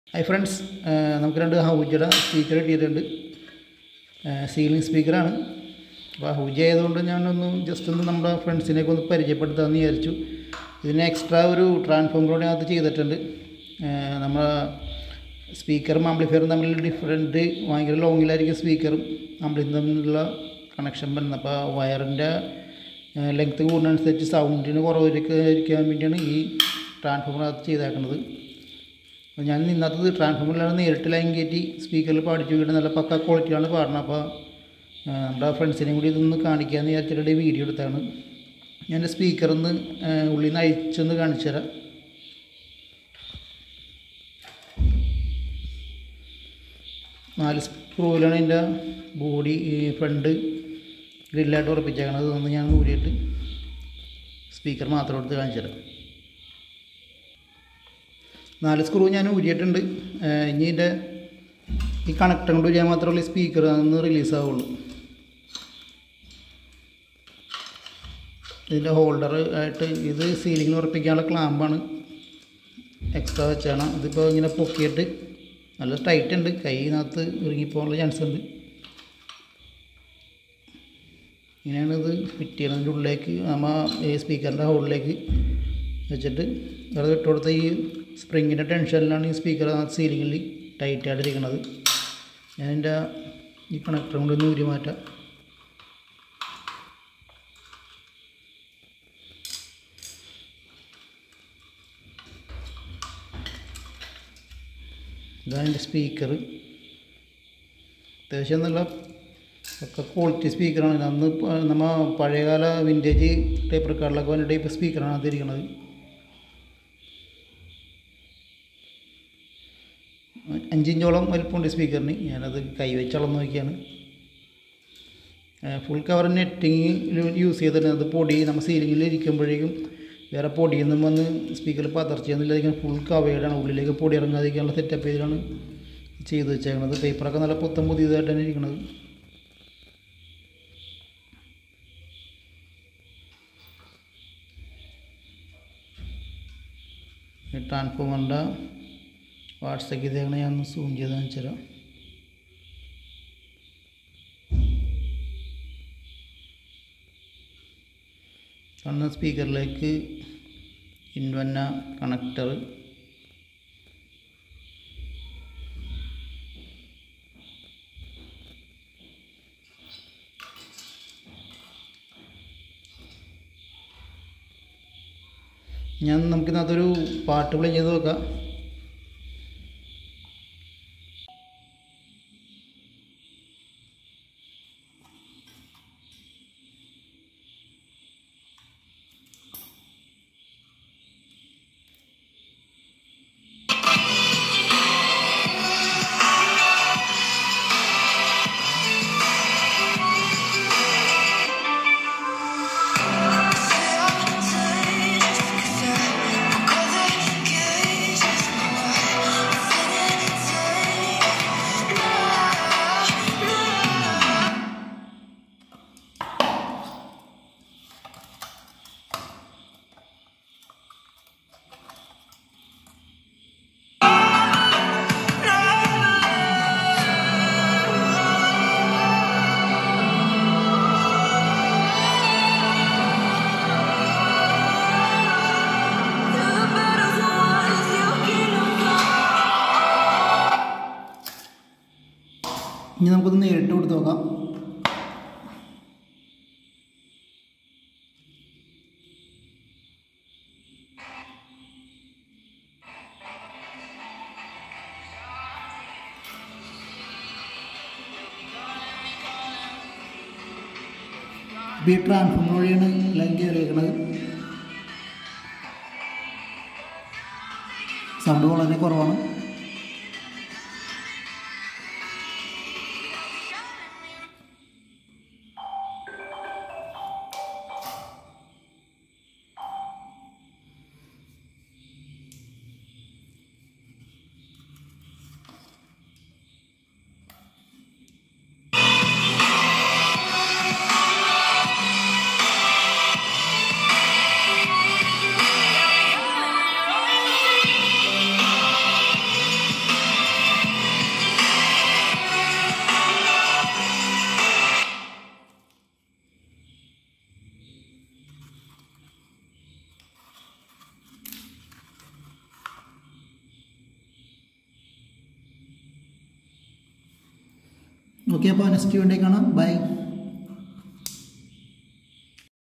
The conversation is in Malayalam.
ഹായ് ഫ്രണ്ട്സ് നമുക്ക് രണ്ട് ഹൗജയുടെ സ്പീക്കർ കിട്ടിയിട്ടുണ്ട് സീലിംഗ് സ്പീക്കറാണ് അപ്പോൾ ഹൗജ ആയതുകൊണ്ട് ഞാനൊന്ന് ജസ്റ്റ് ഒന്ന് നമ്മുടെ ഫ്രണ്ട്സിനെയൊക്കെ ഒന്ന് പരിചയപ്പെടുത്താമെന്ന് വിചാരിച്ചു ഇതിന് എക്സ്ട്രാ ഒരു ട്രാൻസ്ഫോമറോടെ അകത്ത് ചെയ്തിട്ടുണ്ട് നമ്മൾ സ്പീക്കറും ആംപ്ലിഫയറും തമ്മിൽ ഡിഫറൻറ്റ് ഭയങ്കര ലോങ്ങിലായിരിക്കും സ്പീക്കറും ആംപ്ലിഫയറും തമ്മിലുള്ള കണക്ഷൻ വരുന്നത് അപ്പോൾ വയറിൻ്റെ ലെങ്ത്ത് കൂടുന്നതനുസരിച്ച് സൗണ്ടിന് കുറവിരിക്കാൻ വേണ്ടിയാണ് ഈ ട്രാൻസ്ഫോമറിനകത്ത് ചെയ്തേക്കുന്നത് അപ്പോൾ ഞാൻ ഇന്നത്തത് ട്രാൻസ്ഫോമറിലാണ് നേരിട്ട് ലൈൻ കയറ്റി സ്പീക്കറിൽ പാടിച്ചു വീട് നല്ല പക്ക ക്വാളിറ്റിയാണ് പാടുന്നത് അപ്പോൾ നമ്മുടെ ഫ്രണ്ട്സിനെയും കൂടി ഇതൊന്ന് കാണിക്കാമെന്ന് വിചാരിച്ചിട്ട് വീഡിയോ എടുത്താണ് ഞാൻ സ്പീക്കറിൽ നിന്ന് ഉള്ളിൽ നിന്ന് അഴിച്ചൊന്ന് കാണിച്ചു തരാം നാല് സ്ക്രൂവിലാണ് എൻ്റെ ബോഡി ഈ ഫ്രണ്ട് ഗ്രില്ലായിട്ട് ഉറപ്പിച്ചേക്കണത് ഒന്ന് ഞാൻ ഊരിയിട്ട് സ്പീക്കർ മാത്രം എടുത്ത് കാണിച്ചു തരാം നാല് സ്ക്രൂ ഞാൻ ഊരിയിട്ടുണ്ട് ഇനി ഇതിൻ്റെ ഈ കണക്ടർ കൊണ്ട് ഊരിയാൽ മാത്രമേ സ്പീക്കർ അതൊന്ന് റിലീസ് ആവുള്ളൂ ഇതിൻ്റെ ഹോൾഡർ ആയിട്ട് ഇത് സീലിങ്ങിൽ ഉറപ്പിക്കാനുള്ള ക്ലാമ്പാണ് എക്സ്ട്രാ വെച്ചാണ് ഇതിപ്പോൾ ഇങ്ങനെ പൊക്കിയിട്ട് നല്ല ടൈറ്റ് ഉണ്ട് കൈനകത്ത് ഇറങ്ങിപ്പോകാനുള്ള ചാൻസ് ഉണ്ട് ഇങ്ങനെയാണ് ഇത് ഫിറ്റ് ചെയ്യുന്നതിൻ്റെ ഉള്ളിലേക്ക് നമ്മൾ ഈ സ്പീക്കറിൻ്റെ ഹോളിലേക്ക് വെച്ചിട്ട് വെറുതെ ഇട്ട് കൊടുത്ത ഈ സ്പ്രിങ്ങിൻ്റെ ടെൻഷനിലാണ് ഈ സ്പീക്കർ സീലിങ്ങിൽ ടൈറ്റായിട്ടിരിക്കുന്നത് ഞാൻ എൻ്റെ ഈ കണക്ടർ കൊണ്ട് ഒന്ന് ഊരി മാറ്റാം ഇതാണ് എൻ്റെ സ്പീക്കർ അത്യാവശ്യം നല്ല ഒക്കെ ക്വാളിറ്റി സ്പീക്കറാണ് അന്ന് നമ്മൾ പഴയകാല വിൻറ്റേജ് ടൈപ്പ് റെക്കോർഡിലൊക്കെ വന്ന ടൈപ്പ് സ്പീക്കറാണ് അതിരിക്കുന്നത് അഞ്ചിഞ്ചോളം വലിപ്പമുണ്ട് സ്പീക്കറിന് ഞാനത് കൈവച്ച് അളന്ന് നോക്കിയാണ് ഫുൾ കവർ നെറ്റിങ് യൂസ് ചെയ്തിട്ട് അത് പൊടി നമ്മൾ സീലിങ്ങിൽ ഇരിക്കുമ്പോഴേക്കും വേറെ പൊടിയൊന്നും വന്ന് സ്പീക്കറിൽ പതർച്ചയൊന്നുമില്ലാതിരിക്കാൻ ഫുൾ കവേഡാണ് ഉള്ളിലേക്ക് പൊടി ഇറങ്ങാതിരിക്കാനുള്ള സെറ്റപ്പ് ചെയ്തിട്ടാണ് ചെയ്ത് വെച്ചേക്കണത് പേപ്പറൊക്കെ നല്ല പുത്തം പുതിയതായിട്ടാണ് ഇരിക്കുന്നത് ട്രാൻസ്ഫോമറിൻ്റെ വാട്സപ്പ് ചെയ്തേക്കണ ഞാൻ ഒന്ന് സൂം ചെയ്ത് കാണിച്ചു തരാം കാണുന്ന സ്പീക്കറിലേക്ക് ഇൻവന്ന കണക്ടർ ഞാൻ നമുക്കിന്നതൊരു പാട്ട് പ്ലേ ചെയ്ത് നോക്കാം ഇനി നമുക്കൊന്ന് നേരിട്ട് കൊടുത്ത് നോക്കാം ബി ട്രാൻസ്ഫോമർ വഴിയാണ് ലൈൻ കയറിയേക്കണത് സൗണ്ട് വളരെ കുറവാണ് ഓക്കെ അപ്പോൾ നെക്സ്റ്റ് വീഡിയോ കാണാം ബൈ